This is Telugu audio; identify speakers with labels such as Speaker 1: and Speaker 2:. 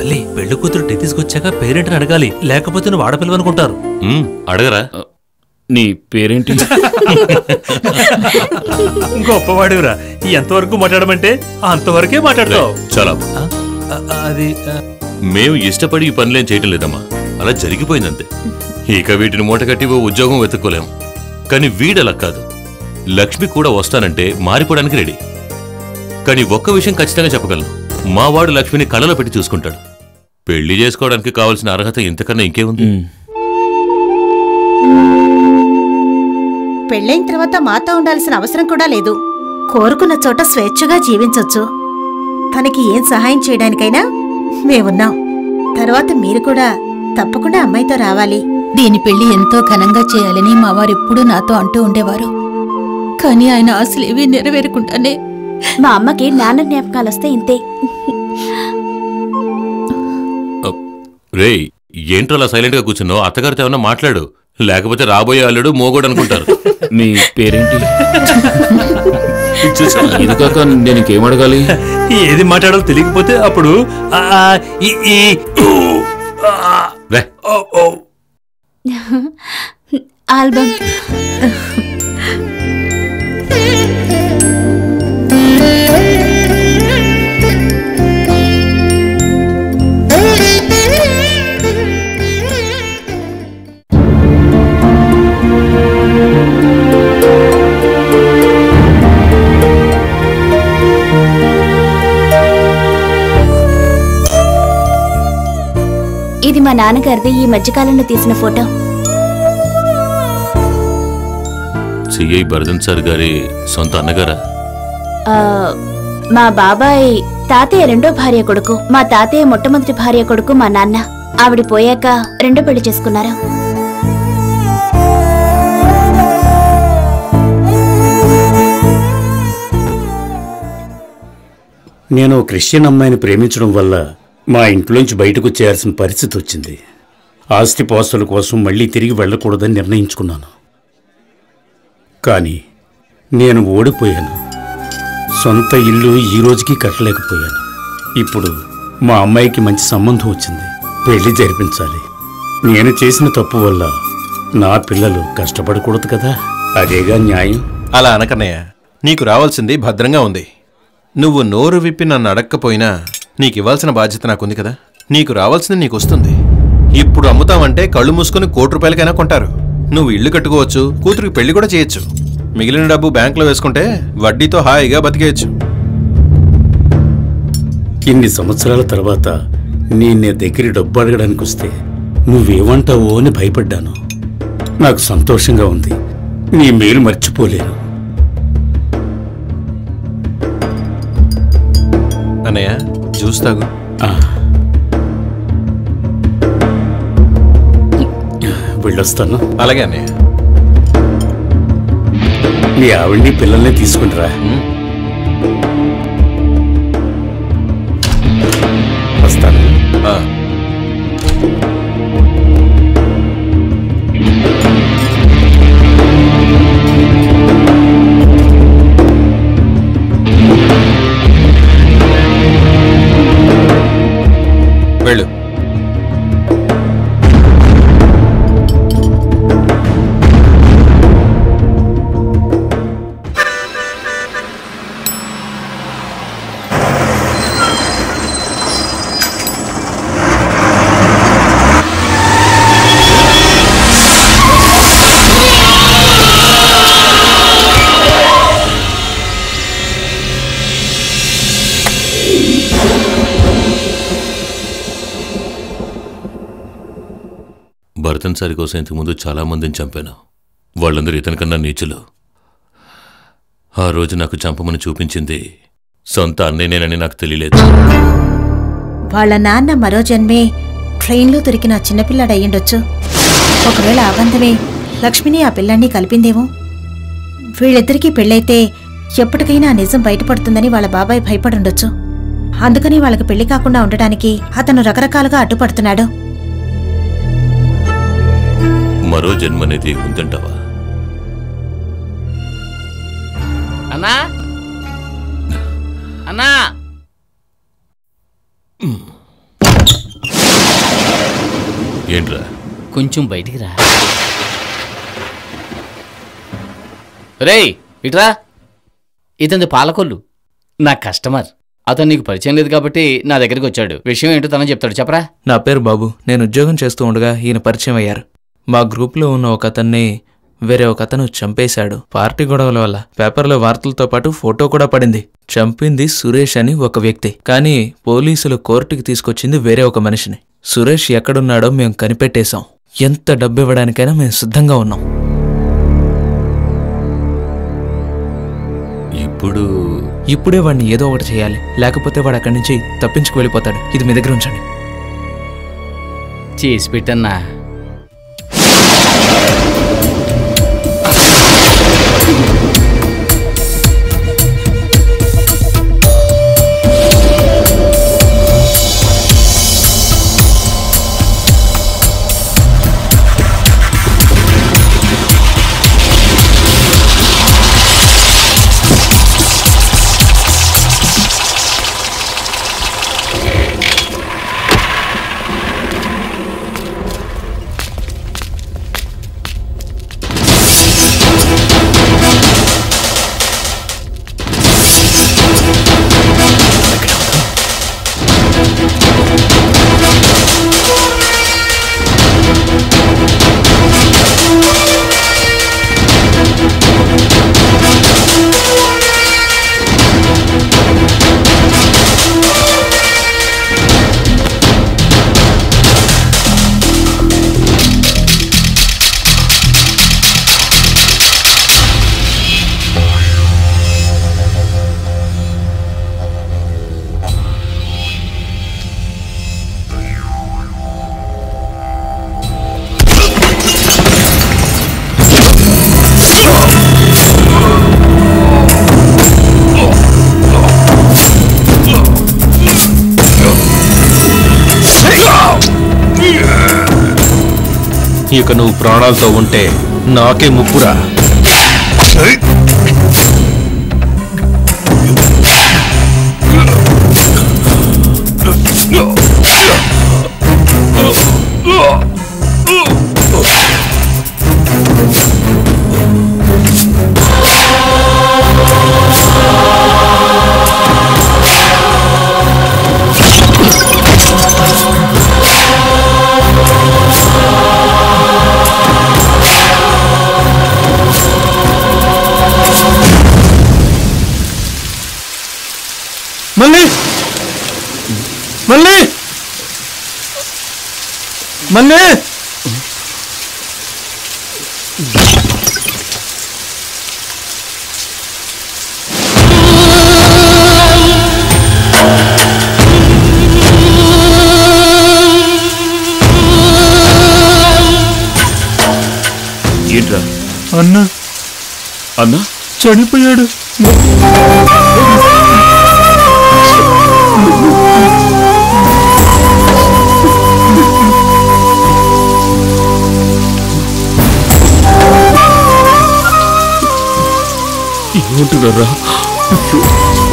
Speaker 1: మళ్ళీ పెళ్లి కూతురు టీ తీసుకొచ్చాక పేరెంట్ని అడగాలి లేకపోతే నువ్వు ఆడపిల్లవి అనుకుంటారు
Speaker 2: ఉమ్, అడగరా
Speaker 3: నీ పేరేంటి
Speaker 1: గొప్పవాడివిరా ఎంతవరకు మాట్లాడమంటే అంతవరకే మాట్లాడతావు
Speaker 2: చాలా
Speaker 1: ఆ, ఆ, అది ఆ,
Speaker 2: మేము ఇష్టపడి ఈ పనులేం చేయటం లేదమ్మా అలా జరిగిపోయిందంతే ఇక వీటిని మూటగట్టి ఓ ఉద్యోగం వెతుక్కోలేం కానీ వీడలా కాదు లక్ష్మి కూడా వస్తానంటే మారిపోవడానికి రెడీ కానీ ఒక్క విషయం ఖచ్చితంగా చెప్పగలను మా వాడు లక్ష్మిని కళ్ళలో పెట్టి చూసుకుంటాడు పెళ్లి చేసుకోవడానికి కావాల్సిన అర్హత ఇంతకన్నా ఇంకేముంది
Speaker 3: ఉమ్.
Speaker 4: పెళ్ళైన తర్వాత మాతో ఉండాల్సిన అవసరం కూడా లేదు కోరుకున్న చోట స్వేచ్ఛగా జీవించొచ్చు తనకి ఏం సహాయం చేయడానికైనా మేమున్నాం తర్వాత మీరు కూడా తప్పకుండా అమ్మాయితో రావాలి
Speaker 5: దీని పెళ్లి ఎంతో ఘనంగా చేయాలని మా వారెప్పుడూ నాతో అంటూ ఉండేవారు కానీ ఆయన ఆశలేవీ నెరవేరకుండానే
Speaker 6: మా అమ్మకి నాన్న జ్ఞాపకాలు వస్తే ఇంతే
Speaker 2: రేయ్ ఏంట్రో అలా సైలెంట్ గా కూర్చున్నావు అత్తగారితో ఏమన్నా మాట్లాడు లేకపోతే రాబోయే అల్లుడు మోగోడు అనుకుంటారు
Speaker 3: మీ పేరేంటి
Speaker 2: చూసావా?
Speaker 3: ఇది కాక నేను ఇంకేం అడగాలి
Speaker 1: ఏది మాట్లాడాలో తెలియకపోతే అప్పుడు ఆ, ఆ, ఈ, ఈ, ఊ, ఆ,
Speaker 2: రే
Speaker 1: ఓ, ఓ.
Speaker 6: ఆల్బమ్ ఇది మా నాన్నగారిది ఈ మధ్యకాలంలో తీసిన ఫోటో
Speaker 2: సిఐ భరతన్ సార్ గారి సొంత అన్నగారా
Speaker 6: ఆ, మా బాబాయ్ తాతయ్య రెండో భార్య కొడుకు మా తాతయ్య మొట్టమొదటి భార్య కొడుకు మా నాన్న ఆవిడ పోయాక రెండో పెళ్లి చేసుకున్నారు
Speaker 7: నేను ఓ క్రిస్టియన్ అమ్మాయిని ప్రేమించడం వల్ల మా ఇంట్లోంచి బయటకు వచ్చేయాల్సిన పరిస్థితి వచ్చింది ఆస్తి పాస్తుల కోసం మళ్ళీ తిరిగి వెళ్ళకూడదని నిర్ణయించుకున్నాను కానీ నేను ఓడిపోయాను సొంత ఇల్లు ఈ రోజుకి కట్టలేకపోయాను ఇప్పుడు మా అమ్మాయికి మంచి సంబంధం వచ్చింది పెళ్లి జరిపించాలి నేను చేసిన తప్పు వల్ల నా పిల్లలు కష్టపడకూడదు కదా అదేగా న్యాయం
Speaker 8: అలా అనకన్నయ్య నీకు రావాల్సింది భద్రంగా ఉంది నువ్వు నోరు విప్పి నన్ను అడక్కపోయినా నీకు ఇవ్వాల్సిన బాధ్యత నాకుంది కదా నీకు రావాల్సింది నీకు వస్తుంది ఇప్పుడు అమ్ముతామంటే కళ్ళు మూసుకుని కోటి రూపాయలకైనా కొంటారు నువ్వు ఇల్లు కట్టుకోవచ్చు కూతురికి పెళ్లి కూడా చేయొచ్చు మిగిలిన డబ్బు బ్యాంకులో వేసుకుంటే వడ్డీతో హాయిగా బతికేయచ్చు
Speaker 7: ఇన్ని సంవత్సరాల తర్వాత నీ నీ దగ్గర డబ్బు అడగడానికి వస్తే నువ్వేమంటావో అని భయపడ్డాను నాకు సంతోషంగా ఉంది నీ మేలు మర్చిపోలేను
Speaker 8: అన్నయ్య జ్యూస్ తాగు
Speaker 7: ఆ. వెళ్ళొస్తాను
Speaker 8: అలాగే అన్నయ్య
Speaker 7: మీ ఆవిడ్ని పిల్లల్ని తీసుకుంటారా వస్తాను
Speaker 8: ఆ. వెళ్ళు
Speaker 2: భరతన్ సారి కోసం ఇంతకు ముందు చాలా మందిని చంపాను వాళ్ళందరూ ఇతనికన్నా నీచులు ఆ రోజు నాకు చంపమని చూపించింది సొంత అన్నయ్యనేనని నాకు తెలియలేదు
Speaker 4: వాళ్ళ నాన్న మరో జన్మే ట్రైన్లో దొరికిన చిన్నపిల్లాడు అయ్యుండొచ్చు ఒకవేళ ఆ బంధమే లక్ష్మిని ఆ పిల్లాన్ని కలిపిందేమో వీళ్ళిద్దరికీ పెళ్ళైతే ఎప్పటికైనా ఆ నిజం బయటపడుతుందని వాళ్ళ బాబాయ్ భయపడుండొచ్చు అందుకని వాళ్ళకి పెళ్లి కాకుండా ఉండటానికి అతను రకరకాలుగా అడ్డుపడుతున్నాడు
Speaker 2: మరో జన్మనేది ఉందంటావా
Speaker 9: అన్నా అన్నా
Speaker 2: ఏంట్రా
Speaker 9: కొంచెం బయటికి రా రేయ్ ఇట్రా ఇతని పాలకొల్లు నా కస్టమర్ అతను నీకు పరిచయం లేదు కాబట్టి నా దగ్గరికి వచ్చాడు విషయం ఏంటో తనని చెప్తాడు చెప్పరా
Speaker 10: నా పేరు బాబు నేను ఉద్యోగం చేస్తూ ఉండగా ఈయన పరిచయం అయ్యారు మా గ్రూప్లో ఉన్న ఒక అతన్ని వేరే ఒక అతను చంపేశాడు పార్టీ గొడవల వల్ల పేపర్లో వార్తలతో పాటు ఫోటో కూడా పడింది చంపింది సురేష్ అని ఒక వ్యక్తి కానీ పోలీసులు కోర్టుకి తీసుకొచ్చింది వేరే ఒక మనిషిని సురేష్ ఎక్కడున్నాడో మేము కనిపెట్టేశాం ఎంత డబ్బు ఇవ్వడానికైనా మేము సిద్ధంగా ఉన్నాం
Speaker 2: ఇప్పుడు
Speaker 10: ఇప్పుడే వాడిని ఏదో ఒకటి చేయాలి లేకపోతే వాడు అక్కడి నుంచి తప్పించుకు వెళ్ళిపోతాడు ఇది మీ దగ్గర ఉంచండి
Speaker 9: చేసి పెట్టన్నా
Speaker 8: ఇక నువ్వు ప్రాణాలతో ఉంటే నాకే ముప్పురా
Speaker 10: మళ్ళీ మళ్ళీ మళ్ళీ
Speaker 3: ఏంట్రా
Speaker 10: అన్న
Speaker 3: అన్నా
Speaker 10: చనిపోయాడు
Speaker 3: ఏమంటున్నారా